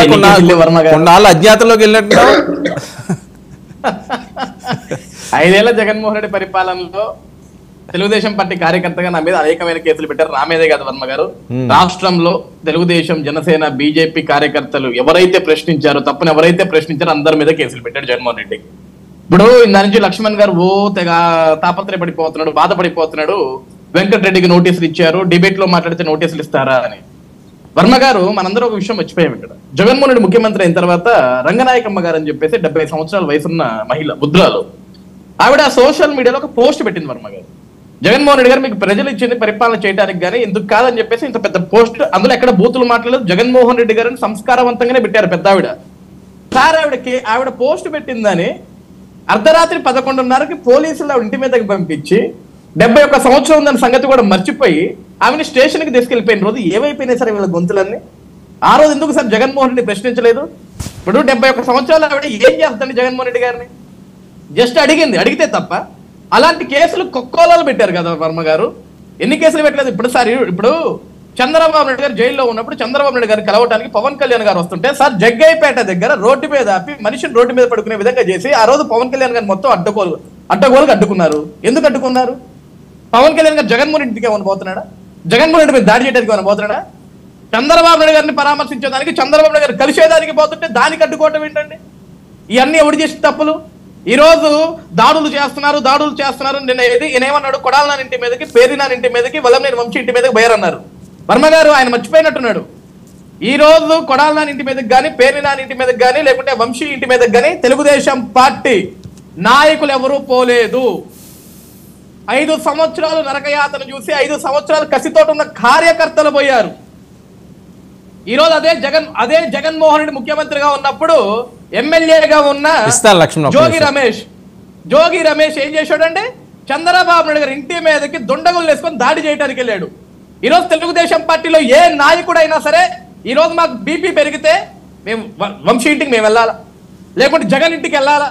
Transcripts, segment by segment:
ఎన్ని కొన్నా- కేసులు వర్మ గారు? కొన్నాళ్ళు అజ్ఞాతంలోకి వెళ్ళినట్టు ఐదేళ్ల జగన్మోహన్ రెడ్డి పరిపాలనలో తెలుగుదేశం పార్టీ కార్యకర్తగా నా మీద అనేకమైన కేసులు పెట్టారు నా మీదే కాదు వర్మ గారు రాష్ట్రంలో తెలుగుదేశం జనసేన బీజేపీ కార్యకర్తలు ఎవరైతే ప్రశ్నించారో తప్పును ఎవరైతే ప్రశ్నించారో అందరి మీద కేసులు పెట్టాడు జగన్మోహన్ రెడ్డి ఇప్పుడు దాని నుంచి లక్ష్మణ్ గారు ఓ తెగ తాపత్రయపడిపోతున్నాడు బాధపడిపోతున్నాడు వెంకటరెడ్డికి నోటీసులు ఇచ్చారు డిబేట్ లో మాట్లాడితే నోటీసులు ఇస్తారా అని వర్మ గారు మనందరూ ఒక విషయం మర్చిపోయాం ఇక్కడ జగన్మోహన్ రెడ్డి ముఖ్యమంత్రి అయిన తర్వాత రంగనాయకమ్మ గారు అని చెప్పేసి డెబ్బై సంవత్సరాల వయసున్న మహిళ ముద్రాలు ఆవిడ సోషల్ మీడియాలో ఒక పోస్ట్ పెట్టింది వర్మ గారు జగన్మోహన్ రెడ్డి గారు మీకు ప్రజలు ఇచ్చింది పరిపాలన చేయడానికి కానీ ఎందుకు కాదని చెప్పేసి ఇంత పెద్ద పోస్ట్ అందులో ఎక్కడ బూతులు మాట్లాడలేదు జగన్మోహన్ రెడ్డి గారిని సంస్కారవంతంగానే పెట్టారు పెద్ద ఆవిడ సార్ ఆవిడకి ఆవిడ పోస్ట్ పెట్టిందని అర్ధరాత్రి పదకొండున్నరకి పోలీసులు ఆవిడ ఇంటి మీదకి పంపించి డెబ్బై ఒక్క సంవత్సరం ఉందన్న సంగతి కూడా మర్చిపోయి ఆమెని స్టేషన్కి తీసుకెళ్లిపోయిన రోజు ఏమైపోయినాయి సార్ వీళ్ళ గొంతులన్నీ ఆ రోజు ఎందుకు సార్ జగన్మోహన్ రెడ్డి ప్రశ్నించలేదు ఇప్పుడు డెబ్బై ఒక్క సంవత్సరాలు ఆవిడ ఏం చేస్తుంది జగన్మోహన్ రెడ్డి గారిని జస్ట్ అడిగింది అడిగితే తప్ప అలాంటి కేసులు కొక్కోలాలు పెట్టారు కదా వర్మ గారు ఎన్ని కేసులు పెట్టలేదు ఇప్పుడు సార్ ఇప్పుడు చంద్రబాబు నాయుడు గారు జైల్లో ఉన్నప్పుడు చంద్రబాబు నాయుడు గారు కలవటానికి పవన్ కళ్యాణ్ గారు వస్తుంటే సార్ జగ్గైపేట దగ్గర రోడ్డు మీద ఆపి మనిషిని రోడ్డు మీద పడుకునే విధంగా చేసి ఆ రోజు పవన్ కళ్యాణ్ గారు మొత్తం అడ్డగోలు అడ్డగోలుగా అడ్డుకున్నారు ఎందుకు అడ్డుకున్నారు పవన్ కళ్యాణ్ గారు జగన్మోహన్ రెడ్డికి ఏమైనా పోతున్నాడా జగన్మోహన్ రెడ్డి మీద దాడి చేయడానికి ఏమైనా పోతున్నాడా చంద్రబాబు నాయుడు గారిని పరామర్శించేదానికి చంద్రబాబు నాయుడు గారు కలిసేదానికి పోతుంటే దానికి అడ్డుకోవటం ఏంటండి ఇవన్నీ ఎవడు చేసిన తప్పులు ఈ రోజు దాడులు చేస్తున్నారు దాడులు చేస్తున్నారు నిన్న ఏది ఈయన ఏమన్నాడు కొడాలనాని ఇంటి మీదకి పేరినాని ఇంటి మీదకి వల్లంనేని వంశీ ఇంటి మీదకి బయరన్నారు వర్మ గారు ఆయన మర్చిపోయినట్టున్నాడు ఈ రోజు కొడాలనాని ఇంటి మీదకి కానీ పేరినాని ఇంటి మీదకి కానీ లేకుంటే వంశీ ఇంటి మీదకి కానీ తెలుగుదేశం పార్టీ నాయకులు ఎవరూ పోలేదు ఐదు సంవత్సరాలు నరకయాతన చూసి ఐదు సంవత్సరాలు కసితోట ఉన్న కార్యకర్తలు పోయారు ఈ రోజు అదే జగన్ అదే జగన్మోహన్ రెడ్డి ముఖ్యమంత్రిగా ఉన్నప్పుడు ఎమ్మెల్యేగా ఉన్న ఇస్తాను లక్ష్మణ్ ఒక్క జోగి నిమిషం. రమేష్ జోగి రమేష్ ఏం చేశాడంటే చంద్రబాబు నాయుడు గారి ఇంటి మీదకి దొండగులు వేసుకొని దాడి చేయడానికి వెళ్ళాడు ఈ రోజు తెలుగుదేశం పార్టీలో ఏ నాయకుడైనా సరే ఈ రోజు మాకు బీపీ పెరిగితే మేము వ- వంశీ ఇంటికి మేము వెళ్ళాలా లేకుంటే జగన్ ఇంటికి వెళ్ళాలా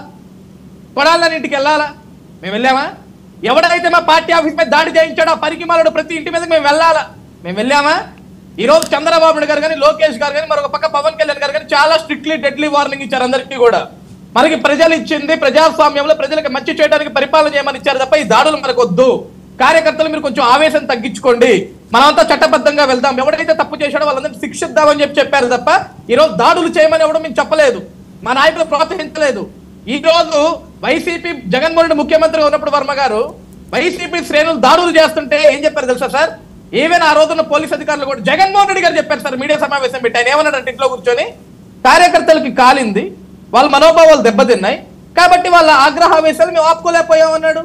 కొడాలని ఇంటికి వెళ్ళాలా మేము వెళ్ళామా ఎవడైతే మా పార్టీ ఆఫీస్ మీద దాడి చేయించాడో ఆ పనికి మాలడు ప్రతి ఇంటి మీదకి మేము వెళ్ళాలా మేము వెళ్ళామా ఈ రోజు చంద్రబాబు నాయుడు గారు కానీ లోకేష్ గారు కానీ మరొక పక్క పవన్ కళ్యాణ్ గారు కానీ చాలా స్ట్రిక్ట్లీ డెడ్లీ వార్నింగ్ ఇచ్చారు అందరికీ కూడా మనకి ప్రజలు ఇచ్చింది ప్రజాస్వామ్యంలో ప్రజలకు మంచి చేయడానికి పరిపాలన చేయమని ఇచ్చారు తప్ప ఈ దాడులు మనకు వద్దు కార్యకర్తలు మీరు కొంచెం ఆవేశం తగ్గించుకోండి మనమంతా చట్టబద్ధంగా వెళ్దాం ఎవడైతే తప్పు చేశాడో వాళ్ళందరినీ శిక్షిద్దామని చెప్పి చెప్పారు తప్ప ఈ రోజు దాడులు చేయమని ఎవడం మేము చెప్పలేదు మా నాయకులు ప్రోత్సహించలేదు ఈ రోజు వైసీపీ జగన్మోహన్ రెడ్డి ముఖ్యమంత్రిగా ఉన్నప్పుడు వర్మ గారు వైసీపీ శ్రేణులు దాడులు చేస్తుంటే ఏం చెప్పారు తెలుసా సార్ ఈవెన్ ఆ రోజున్న పోలీస్ అధికారులు కూడా జగన్మోహన్ రెడ్డి గారు చెప్పారు సార్ మీడియా సమావేశం పెట్టి ఆయన ఏమన్నాడంటే ఇంట్లో కూర్చొని కార్యకర్తలకి కాలింది వాళ్ళ మనోభావాలు దెబ్బతిన్నాయి కాబట్టి వాళ్ళ ఆగ్రహావేశాలు మేము ఆపుకోలేకపోయామన్నాడు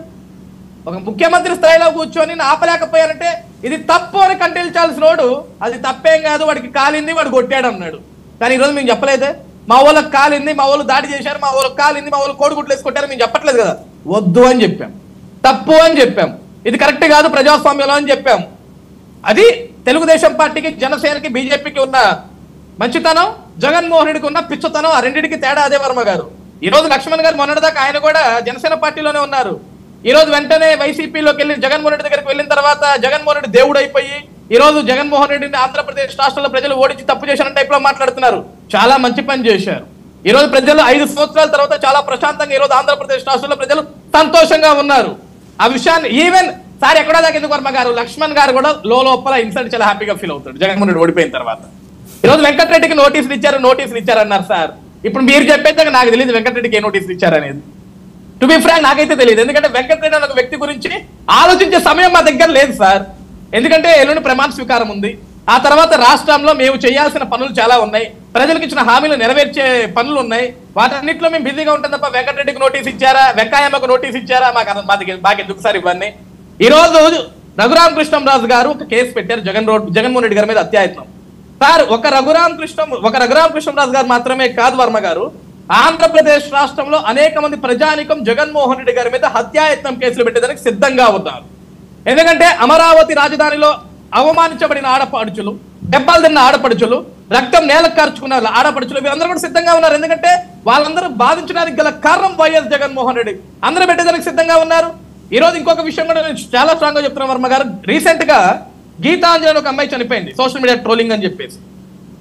ఒక ముఖ్యమంత్రి స్థాయిలో కూర్చొని నేను ఆపలేకపోయానంటే ఇది తప్పు అని కంటించాల్సిన వాడు అది తప్పేం కాదు వాడికి కాలింది వాడు కొట్టాడు అన్నాడు కానీ ఈరోజు మేము చెప్పలేదే మా వాళ్ళకి కాలింది మా వాళ్ళు దాడి చేశారు మా వాళ్ళకి కాలింది మా వాళ్ళు కోడిగుడ్లు వేసి కొట్టారు మేము చెప్పట్లేదు కదా వద్దు అని చెప్పాం తప్పు అని చెప్పాం ఇది కరెక్ట్ కాదు ప్రజాస్వామ్యంలో అని చెప్పాం అది తెలుగుదేశం పార్టీకి జనసేనకి బీజేపీకి ఉన్న మంచితనం జగన్మోహన్ రెడ్డికి ఉన్న పిచ్చతనం ఆ రెండింటికి తేడా అదే వర్మ గారు ఈ రోజు లక్ష్మణ్ గారు మొన్నటిదాకా ఆయన కూడా జనసేన పార్టీలోనే ఉన్నారు ఈ రోజు వెంటనే వైసీపీలోకి వెళ్ళి జగన్మోహన్ రెడ్డి దగ్గరికి వెళ్ళిన తర్వాత జగన్మోహన్ రెడ్డి దేవుడు అయిపోయి ఈ రోజు జగన్మోహన్ రెడ్డిని ఆంధ్రప్రదేశ్ రాష్ట్రంలో ప్రజలు ఓడించి తప్పు చేశారని టైప్ లో మాట్లాడుతున్నారు చాలా మంచి పని చేశారు ఈ రోజు ప్రజలు ఐదు సంవత్సరాల తర్వాత చాలా ప్రశాంతంగా ఈ రోజు ఆంధ్రప్రదేశ్ రాష్ట్రంలో ప్రజలు సంతోషంగా ఉన్నారు ఆ విషయాన్ని ఈవెన్ సార్ ఎక్కడో దాకా ఎందుకు వర్మ గారు లక్ష్మణ్ గారు కూడా లో లోపల ఇన్సల్ట్ చాలా హ్యాపీగా ఫీల్ అవుతాడు జగన్మోహన్ రెడ్డి ఓడిపోయిన తర్వాత ఈ రోజు వెంకటరెడ్డికి నోటీసులు ఇచ్చారు నోటీసులు ఇచ్చారు అన్నారు సార్ ఇప్పుడు మీరు చెప్పేదాకా నాకు తెలియదు వెంకటరెడ్డికి ఏ నోటీసులు ఇచ్చారనేది టు బి ఫ్రాంక్ నాకైతే తెలియదు ఎందుకంటే వెంకటరెడ్డి అనే ఒక వ్యక్తి గురించి ఆలోచించే సమయం మా దగ్గర లేదు సార్ ఎందుకంటే ఎల్లుండి ప్రమాణ స్వీకారం ఉంది ఆ తర్వాత రాష్ట్రంలో మేము చేయాల్సిన పనులు చాలా ఉన్నాయి ప్రజలకు ఇచ్చిన హామీలు నెరవేర్చే పనులు ఉన్నాయి వాటన్నిటిలో మేము బిజీగా ఉంటాం తప్ప వెంకటరెడ్డికి నోటీస్ ఇచ్చారా వెంకయ్యమ్మకు నోటీస్ ఇచ్చారా మాకు అర్థం- మాకు మాకు ఎందుకు సార్ ఇవన్నీ ఈ రోజు రఘురామ కృష్ణంరాజు గారు ఒక కేసు పెట్టారు జగన్ రోడ్ జగన్మోహన్ రెడ్డి గారి మీద అత్యాయత్నం సార్ ఒక రఘురామ కృష్ణ ఒక రఘురామ కృష్ణరాజు గారు మాత్రమే కాదు వర్మ గారు ఆంధ్రప్రదేశ్ రాష్ట్రంలో అనేక మంది ప్రజానికం జగన్మోహన్ రెడ్డి గారి మీద హత్యాయత్నం కేసులు పెట్టేదానికి సిద్ధంగా ఉన్నారు ఎందుకంటే అమరావతి రాజధానిలో అవమానించబడిన ఆడపడుచులు దెబ్బలు తిన్న ఆడపడుచులు రక్తం నేలకు కార్చుకున్న ఆడపడుచులు వీళ్ళందరూ కూడా సిద్ధంగా ఉన్నారు ఎందుకంటే వాళ్ళందరూ బాధించడానికి గల కారణం వైఎస్ జగన్మోహన్ రెడ్డి అందరూ పెట్టేదానికి సిద్ధంగా ఉన్నారు ఈ రోజు ఇంకొక విషయం కూడా నేను చాలా స్ట్రాంగ్ గా చెప్తున్నాను వర్మ గారు రీసెంట్ గా గీతాంజలి అని ఒక అమ్మాయి చనిపోయింది సోషల్ మీడియా ట్రోలింగ్ అని చెప్పేసి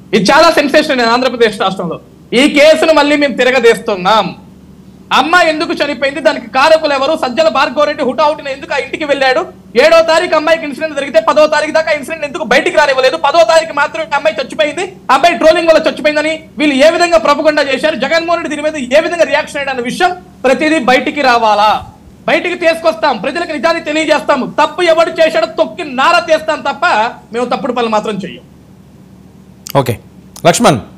ఇది చాలా సెన్సేషన్ ఆంధ్రప్రదేశ్ రాష్ట్రంలో ఈ కేసును మళ్ళీ మేము తిరగదీస్తున్నాం అమ్మ ఎందుకు చనిపోయింది దానికి కారకులు ఎవరు సజ్జల భార్గవరెడ్డి హుటాహుటిన ఎందుకు ఆ ఇంటికి వెళ్ళాడు ఏడో తారీఖు అమ్మాయికి ఇన్సిడెంట్ జరిగితే పదో తారీఖు దాకా ఇన్సిడెంట్ ఎందుకు బయటికి రానివ్వలేదు పదో తారీఖు మాత్రమే అమ్మాయి చచ్చిపోయింది అమ్మాయి ట్రోలింగ్ వల్ల చచ్చిపోయిందని వీళ్ళు ఏ విధంగా ప్రపకుండా చేశారు జగన్మోహన్ రెడ్డి దీని మీద ఏ విధంగా రియాక్షన్ అయ్యాడు అన్న విషయం ప్రతిదీ బయటికి రావాలా బయటికి తీసుకొస్తాం ప్రజలకు నిజాన్ని తెలియజేస్తాము తప్పు ఎవడు చేశాడో తొక్కి నార తీస్తాం తప్ప మేము తప్పుడు పనులు మాత్రం చెయ్యం ఓకే లక్ష్మణ్